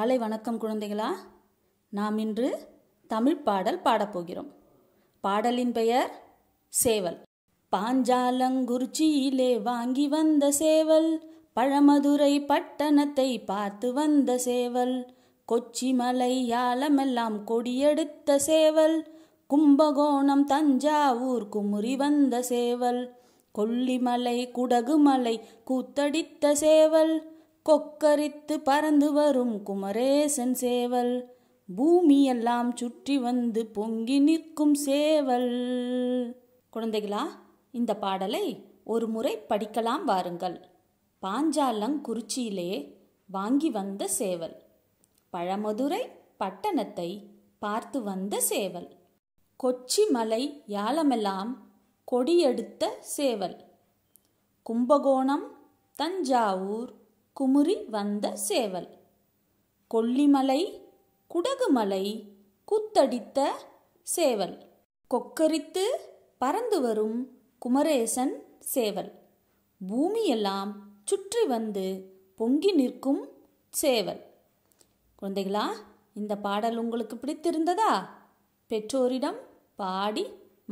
காலை வணக்கம் குழந்தைகளா நாம் இன்று தமிழ் பாடல் பாடப்போகிறோம் பாடலின் பெயர் சேவல் பாஞ்சாலங்குறிச்சியிலே வாங்கி வந்த சேவல் பழமதுரை பட்டணத்தை பார்த்து வந்த சேவல் கொச்சிமலை யாலமெல்லாம் கொடியெடுத்த சேவல் கும்பகோணம் தஞ்சாவூர் குமுறி வந்த சேவல் கொல்லிமலை குடகுமலை கூத்தடித்த சேவல் கொக்கரித்து பறந்து வரும் குமரேசன் சேவல் பூமியெல்லாம் சுற்றி வந்து பொங்கி நிற்கும் சேவல் குழந்தைகளா இந்த பாடலை ஒரு முறை படிக்கலாம் வாருங்கள் பாஞ்சாலங்குறிச்சியிலே வாங்கி வந்த சேவல் பழமதுரை பட்டணத்தை பார்த்து வந்த சேவல் கொச்சி மலை யாலமெல்லாம் கொடியெடுத்த சேவல் கும்பகோணம் தஞ்சாவூர் குமுறி வந்த சேவல் கொல்லிமலை குடகுமலை குத்தடித்த சேவல் கொக்கரித்து பறந்து வரும் குமரேசன் சேவல் பூமியெல்லாம் சுற்றி வந்து பொங்கி நிற்கும் சேவல் குழந்தைகளா இந்த பாடல் உங்களுக்கு பிடித்திருந்ததா பெற்றோரிடம் பாடி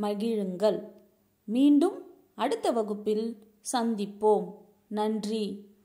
மகிழுங்கள் மீண்டும் அடுத்த வகுப்பில் சந்திப்போம் நன்றி